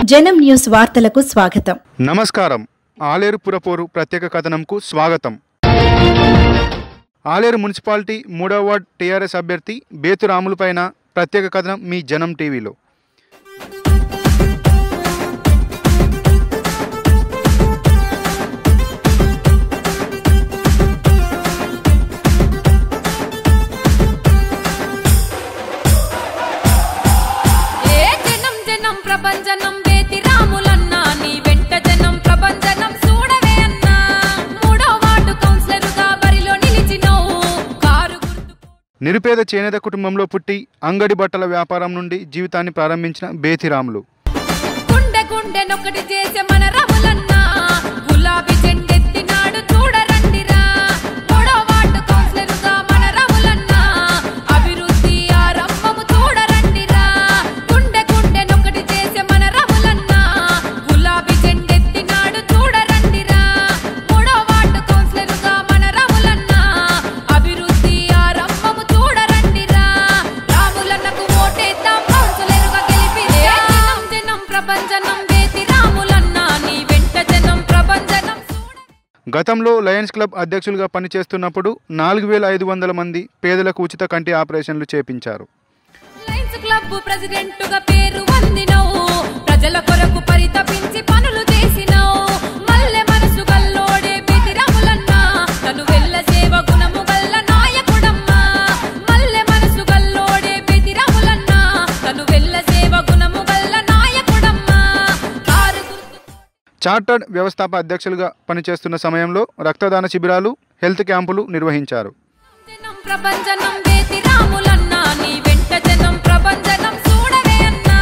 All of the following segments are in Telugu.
జనం న్యూస్ వార్తలకు స్వాగతం నమస్కారం ఆలేరు పురపోరు ప్రత్యేక కథనంకు స్వాగతం ఆలేరు మున్సిపాలిటీ మూడవ వార్డ్ టీఆర్ఎస్ అభ్యర్థి బేతు రాములపైన ప్రత్యేక కథనం మీ జనం టీవీలో ఏ జనం జనం ప్రభంజనం వేతి రాములన్నా నీ వెంట జనం ప్రభంజనం చూడవే అన్నా మూడో వార్డు కౌన్సిలరుగా బరిలో నిలిచినవు కారు గుర్తు నిరుపేద చేనేత కుటుంబంలో పుట్టి అంగడి బట్టల వ్యాపారం నుండి జీవితాన్ని ప్రారంభించిన బేతిరాములు గుండె గుండె నొక్కటి చేసే మన రాములన్నా గులాబీ జెండెత్తినాడు చూడరండిరా మూడో వార్డు కౌన్సిలరుగా మన రాములన్నా అభివృద్ధి ఆరంభము చూడరండిరా గుండె గుండె నొక్కటి చేసే మన రాములన్నా గులాబీ జెండెత్తినాడు చూడరండిరా మూడో వార్డు కౌన్సిలరుగా మన రాములన్నా అభివృద్ధి ఆరంభము చూడరండిరా రాములన్నకు ఓటేద్దాం కౌన్సిలరుగా గెలిపిరే జనం జనం ప్రభంజనం వేతి రాములన్నా నీ వెంట జనం ప్రభంజనం చూడ గతంలో లయన్స్ క్లబ్ అధ్యక్షులుగా పనిచేస్తున్నప్పుడు నాలుగు వేల ఐదు వందల మంది పేదలకు ఉచిత కంటి ఆపరేషన్లు చేపించారు లయన్స్ క్లబ్ ప్రెసిడెంట్ గా పేరు వందినవు ప్రజల కొరకు పరితపించి పనులు చేసినవు మల్లె మనసు గల్లోడే బీతి రాములన్నా తను వెళ్ళ సేవ గుణము గల్ల నాయకుడమ్మా మల్లె మనసు గల్లోడే బీతి రాములన్నా తను వెళ్ళ సేవ గుణము గల్ల నాయకుడమ్మా కారు గుర్తు చార్టర్డ్ వ్యవస్థాప అధ్యక్షులుగా పనిచేస్తున్న సమయంలో రక్తదాన శిబిరాలు హెల్త్ క్యాంపులు నిర్వహించారు జనం ప్రభంజనం వేతి రాములన్నా నీ వెంట జనం ప్రభంజనం చూడవే అన్నా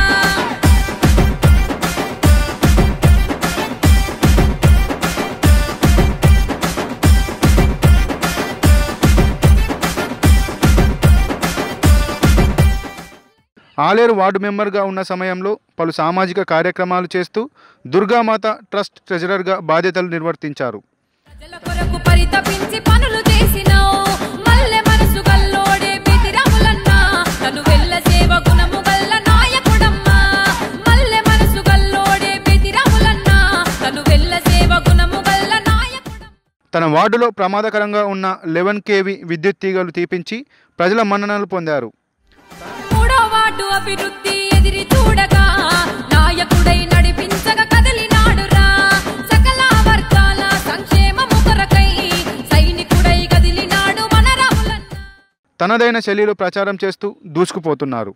ఆలేరు వార్డు మెంబర్గా ఉన్న సమయంలో పలు సామాజిక కార్యక్రమాలు చేస్తూ దుర్గామాత ట్రస్ట్ ట్రెజరర్గా బాధ్యతలు నిర్వర్తించారు ప్రజల కొరకు పరితపించి పనులు చేసినావు మల్లె మనసు గల్లోడే బీతి రాములన్నా తను వెళ్ళ సేవ గుణము గల్ల నాయకుడమ్మా మల్లె మనసు గల్లోడే బీతి రాములన్నా తను వెళ్ళ సేవ గుణము గల్ల నాయకుడమ్మా తన వార్డులో ప్రమాదకరంగా ఉన్న లెవెన్ కేవి విద్యుత్ తీగలు తీపించి ప్రజల మన్ననలు పొందారు మూడో వార్డు అభివృద్ధి ఎదిరి చూడగా నాయకుడై నడిపించగా కదిలినాడురా సకల వర్గాల సంక్షేమము కొరకై సైనికుడై కదిలినాడు మన రాములన్న తనదైన శైలిలో ప్రచారం చేస్తూ దూసుకుపోతున్నారు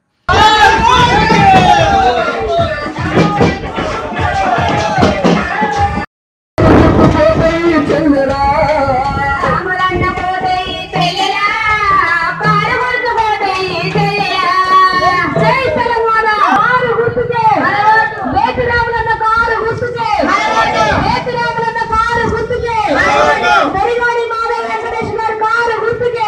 రాములన్న పోతయి చెల్లెలా పారవలస పోతయి చెల్లెలా జై తెలంగాణ కారు గుర్తుకే వేతి రాములన్న కారు గుర్తుకే వేతి రాములన్న కారు గుర్తుకే పెరిగాడి మాధవ వెంకటేష్ గారు కారు గుర్తుకే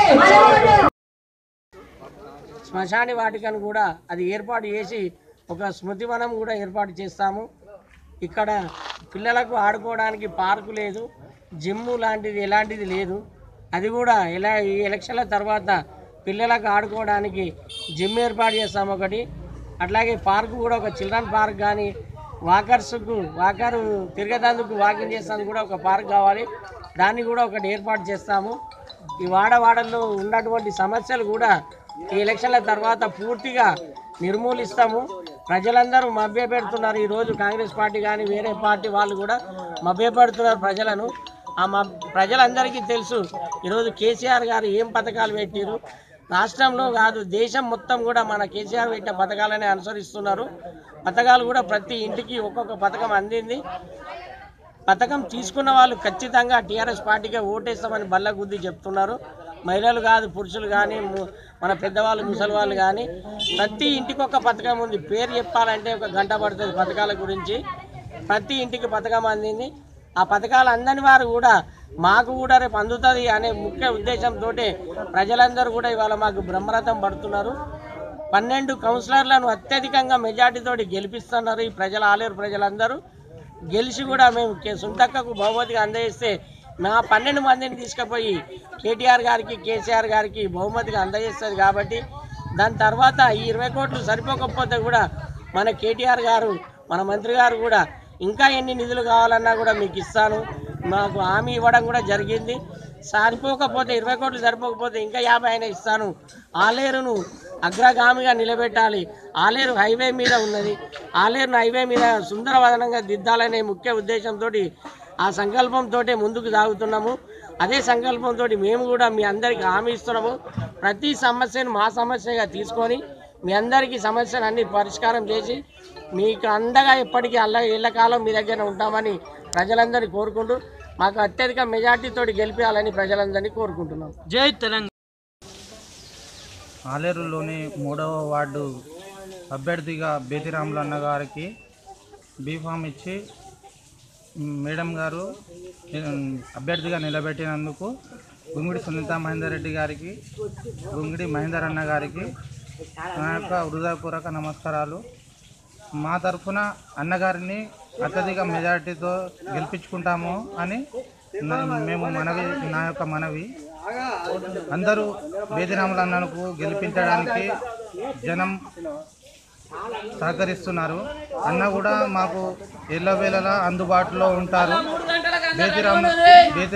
శ్మశాని వాటికను కూడా అది ఏర్పాటు చేసి ఒక స్మృతివనం కూడా ఏర్పాటు చేస్తాము ఇక్కడ పిల్లలకు ఆడుకోవడానికి పార్కు లేదు జిమ్ము లాంటిది ఎలాంటిది లేదు అది కూడా ఎలా ఈ ఎలక్షన్ల తర్వాత పిల్లలకు ఆడుకోవడానికి జిమ్ ఏర్పాటు చేస్తాము ఒకటి అట్లాగే పార్కు కూడా ఒక చిల్డ్రన్ పార్క్ కానీ వాకర్స్కు వాకరు తిరగదందుకు వాకింగ్ చేసేందుకు కూడా ఒక పార్క్ కావాలి దాన్ని కూడా ఒకటి ఏర్పాటు చేస్తాము ఈ వాడవాడల్లో ఉన్నటువంటి సమస్యలు కూడా ఈ ఎలక్షన్ల తర్వాత పూర్తిగా నిర్మూలిస్తాము ప్రజలందరూ మభ్యపెడుతున్నారు ఈరోజు కాంగ్రెస్ పార్టీ కానీ వేరే పార్టీ వాళ్ళు కూడా మభ్యపెడుతున్నారు ప్రజలను ఆ మ ప్రజలందరికీ తెలుసు ఈరోజు కేసీఆర్ గారు ఏం పథకాలు పెట్టారు రాష్ట్రంలో కాదు దేశం మొత్తం కూడా మన కేసీఆర్ పెట్టిన పథకాలనే అనుసరిస్తున్నారు పథకాలు కూడా ప్రతి ఇంటికి ఒక్కొక్క పథకం అందింది పథకం తీసుకున్న వాళ్ళు ఖచ్చితంగా టీఆర్ఎస్ పార్టీగా ఓటేస్తామని బల్ల గుద్ది చెప్తున్నారు మహిళలు కాదు పురుషులు కానీ ము- మన పెద్దవాళ్ళు ముసలి వాళ్ళు కానీ ప్రతి ఇంటికి ఒక పథకం ఉంది పేరు చెప్పాలంటే ఒక గంట పడుతుంది పథకాల గురించి ప్రతి ఇంటికి పథకం అందింది ఆ పథకాలు అందని వారు కూడా మాకు కూడా రేపు అందుతుంది అనే ముఖ్య ఉద్దేశంతో ప్రజలందరూ కూడా ఇవాళ మాకు బ్రహ్మరథం పడుతున్నారు పన్నెండు కౌన్సిలర్లను అత్యధికంగా మెజార్టీతోటి గెలిపిస్తున్నారు ఈ ప్రజల ఆలేరు ప్రజలందరూ గెలిచి కూడా మేము కే- సుంతక్కకు బహుమతిగా అందజేస్తే మా పన్నెండు మందిని తీసుకుపోయి కేటీఆర్ గారికి కేసీఆర్ గారికి బహుమతిగా అందజేస్తుంది కాబట్టి దాని తర్వాత ఈ ఇరవై కోట్లు సరిపోకపోతే కూడా మన కేటీఆర్ గారు మన మంత్రి గారు కూడా ఇంకా ఎన్ని నిధులు కావాలన్నా కూడా మీకు ఇస్తాను మాకు హామీ ఇవ్వడం కూడా జరిగింది సరిపోకపోతే ఇరవై కోట్లు సరిపోకపోతే ఇంకా యాభై అయినా ఇస్తాను ఆలేరును అగ్రగామిగా నిలబెట్టాలి ఆలేరు హైవే మీద ఉన్నది ఆలేరును హైవే మీద సుందరవదనంగా దిద్దాలనే ముఖ్య ఉద్దేశంతో ఆ సంకల్పంతో ముందుకు సాగుతున్నాము అదే సంకల్పంతో మేము కూడా మీ అందరికీ హామీ ఇస్తున్నాము ప్రతి సమస్యను మా సమస్యగా తీసుకొని మీ అందరికీ సమస్యను అన్ని పరిష్కారం చేసి మీకు అండగా ఎప్పటికీ అల్ల ఎల్లకాలం మీ దగ్గర ఉంటామని ప్రజలందరినీ కోరుకుంటూ మాకు అత్యధిక మెజార్టీతో గెలిపించాలని ప్రజలందరినీ కోరుకుంటున్నాం జై తెలంగాణ ఆలేరులోని మూడవ వార్డు అభ్యర్థిగా బేతిరాములు అన్న గారికి బీఫామ్ ఇచ్చి మ్, మేడం గారు ఉమ్, అభ్యర్థిగా నిలబెట్టినందుకు గుంగిడి సునీత మహేందర్ రెడ్డి గారికి గుంగిడి మహేందర్ అన్న గారికి నా యొక్క హృదయపూర్వక నమస్కారాలు మా తరఫున అన్నగారిని అత్యధిక మెజారిటీతో గెలిపించుకుంటాము అని నా- మేము మనవి నా యొక్క మనవి అందరూ బేదిరాముల అన్నకు గెలిపించడానికి జనం సహకరిస్తున్నారు అన్న కూడా మాకు ఎల్లవేళలా అందుబాటులో ఉంటారు బేదిరాము బేది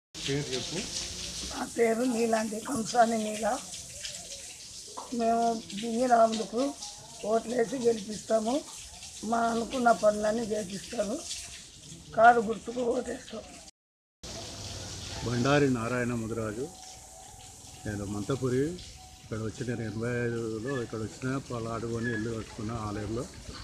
నా పేరు నీలాంటి కంసాని నీల మేము బియ్యరాములకు ఓట్లేసి గెలిపిస్తాము మా అనుకున్న పనులన్నీ చేపిస్తాము కారు గుర్తుకు ఓటేస్తాం బండారి నారాయణ ముదిరాజు నేను మంతపురి ఇక్కడ వచ్చి నేను ఎనభై ఐదులో ఇక్కడ వచ్చిన పొలాలు ఆడుకొని ఇల్లు కట్టుకున్న ఆలయంలో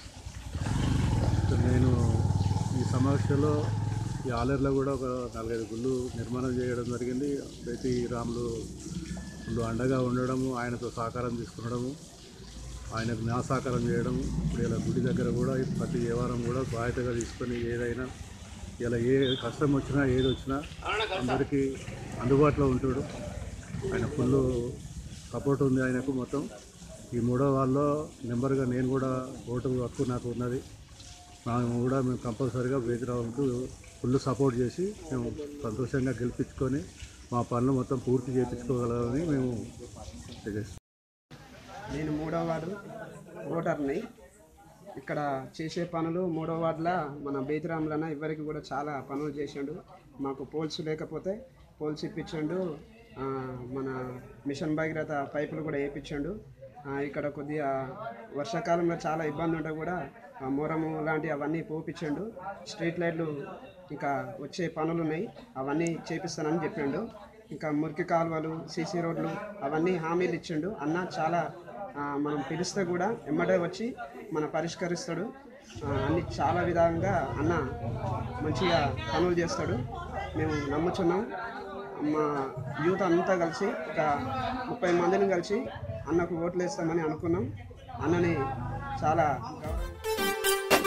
నేను ఈ సమస్యలో ఈ ఆలయంలో కూడా ఒక నాలుగైదు గుళ్ళు నిర్మాణం చేయడం జరిగింది ప్రతి రాములు గుళ్ళు అండగా ఉండడము ఆయనతో సహకారం తీసుకునడము ఆయనకు నా సహకారం చేయడం ఇప్పుడు ఇలా గుడి దగ్గర కూడా ప్రతి ఏ వారం కూడా బాధ్యతగా తీసుకొని ఏదైనా ఇలా ఏ కష్టం వచ్చినా ఏది వచ్చినా అందరికీ అందుబాటులో ఉంటాడు ఆయన ఫుల్ సపోర్ట్ ఉంది ఆయనకు మొత్తం ఈ మూడో వాళ్ళలో నెంబర్గా నేను కూడా ఓటు హక్కు నాకు ఉన్నది మేము కూడా మేము కంపల్సరీగా బేజరావుకు ఫుల్ సపోర్ట్ చేసి మేము సంతోషంగా గెలిపించుకొని మా పనులు మొత్తం పూర్తి చేయించుకోగలమని మేము తెలియజేస్తాం నేను మూడో వార్డు ఓటర్ని ఇక్కడ చేసే పనులు మూడో వార్డులో మన బేతిరాములన్న ఇవరికి కూడా చాలా పనులు చేసిండు మాకు పోల్స్ లేకపోతే పోల్స్ ఇప్పించండు ఆ, మన మిషన్ భగీరథ పైపులు కూడా వేయించండు ఇక్కడ కొద్దిగా వర్షాకాలంలో చాలా ఇబ్బంది ఉంటే కూడా ఆ మొరము లాంటి అవన్నీ పోపించండు స్ట్రీట్ లైట్లు ఇంకా వచ్చే పనులు ఉన్నాయి అవన్నీ చేపిస్తానని చెప్పిండు ఇంకా మురికి కాలువలు సీసీ రోడ్లు అవన్నీ హామీలు ఇచ్చిండు అన్న చాలా ఆ, మనం పిలిస్తే కూడా ఎమ్మటే వచ్చి మన పరిష్కరిస్తాడు ఆ, అన్ని చాలా విధంగా అన్న మంచిగా పనులు చేస్తాడు మేము నమ్ముచున్నాం మా యూత్ అంతా కలిసి ఒక ముప్పై మందిని కలిసి అన్నకు ఓట్లు వేస్తామని అనుకున్నాం అన్నని చాలా గౌరవ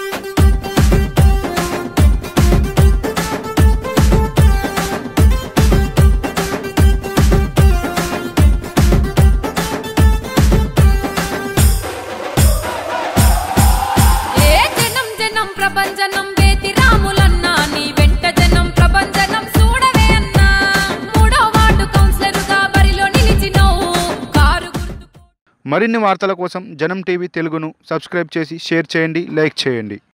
ఏ జనం జనం ప్రభంజనం వేతి రాములన్నా నీ వెంట జనం ప్రభంజనం చూడవే అన్నా మూడో వార్డు కౌన్సిలరుగా బరిలో నిలిచినవు కారు గుర్తు మరిన్ని వార్తల కోసం జనం టీవీ తెలుగును సబ్స్క్రైబ్ చేసి షేర్ చేయండి లైక్ చేయండి